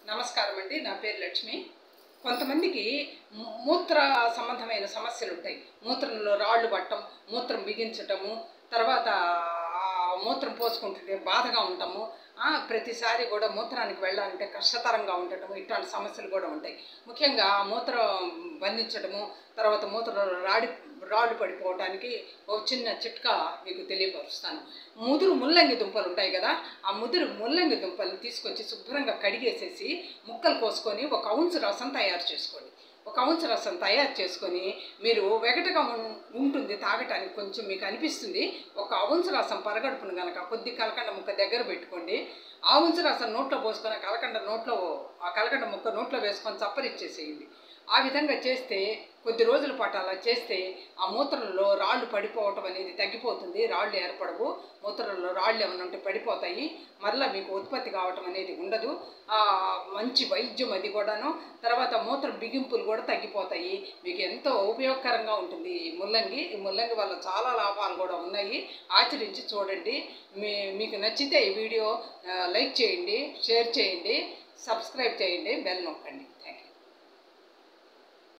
నమస్కారం అండి నా పేరు లక్ష్మి కొంతమందికి మూ- మూత్ర సంబంధమైన సమస్యలు ఉంటాయి మూత్రంలో రాళ్ళు పట్టడం మూత్రం బిగించటము తర్వాత ఆ మూత్రం పోసుకుంటుంటే బాధగా ఉండటము ఆ, ప్రతిసారి కూడా మూత్రానికి వెళ్ళాలంటే కష్టతరంగా ఉండటము ఇట్లాంటి సమస్యలు కూడా ఉంటాయి ముఖ్యంగా ఆ మూత్రం బంధించడము తర్వాత మూత్రంలో రాడి రాళ్ళు పడిపోవడానికి ఒక చిన్న చిట్కా మీకు తెలియపరుస్తాను ముదురు ముల్లంగి దుంపలు ఉంటాయి కదా ఆ ముదురు ముల్లంగి దుంపలు తీసుకొచ్చి శుభ్రంగా కడిగేసేసి ముక్కలు కోసుకొని ఒక ఔన్స్ రసం తయారు చేసుకోండి ఒక ఔన్స్ రసం తయారు చేసుకొని మీరు వెగటగా ఉం- ఉంటుంది తాగటానికి కొంచెం మీకు అనిపిస్తుంది ఒక ఔన్స్ రసం పరగడుపును కనుక కొద్ది కలకండ ముక్క దగ్గర పెట్టుకోండి ఆ ఔన్స్ రసం నోట్లో పోసుకొని ఆ కలకండ నోట్లో ఆ కలకండ ముక్క నోట్లో వేసుకొని చప్పరిచ్చేసేయండి ఆ విధంగా చేస్తే కొద్ది రోజుల పాటు అలా చేస్తే ఆ మూత్రంలో రాళ్ళు పడిపోవటం అనేది తగ్గిపోతుంది రాళ్ళు ఏర్పడవు మూత్రంలో రాళ్ళు ఏమైనా ఉంటే పడిపోతాయి మరలా మీకు ఉత్పత్తి కావటం అనేది ఉండదు ఆ, మంచి వైద్యం అది కూడాను తర్వాత మూత్ర బిగింపులు కూడా తగ్గిపోతాయి మీకు ఎంతో ఉపయోగకరంగా ఉంటుంది ఈ ముల్లంగి ఈ ముల్లంగి వల్ల చాలా లాభాలు కూడా ఉన్నాయి ఆచరించి చూడండి మీ మీకు నచ్చితే ఈ వీడియో ఆ, లైక్ చేయండి షేర్ చేయండి సబ్స్క్రైబ్ చేయండి బెల్ నొక్కండి థ్యాంక్ యూ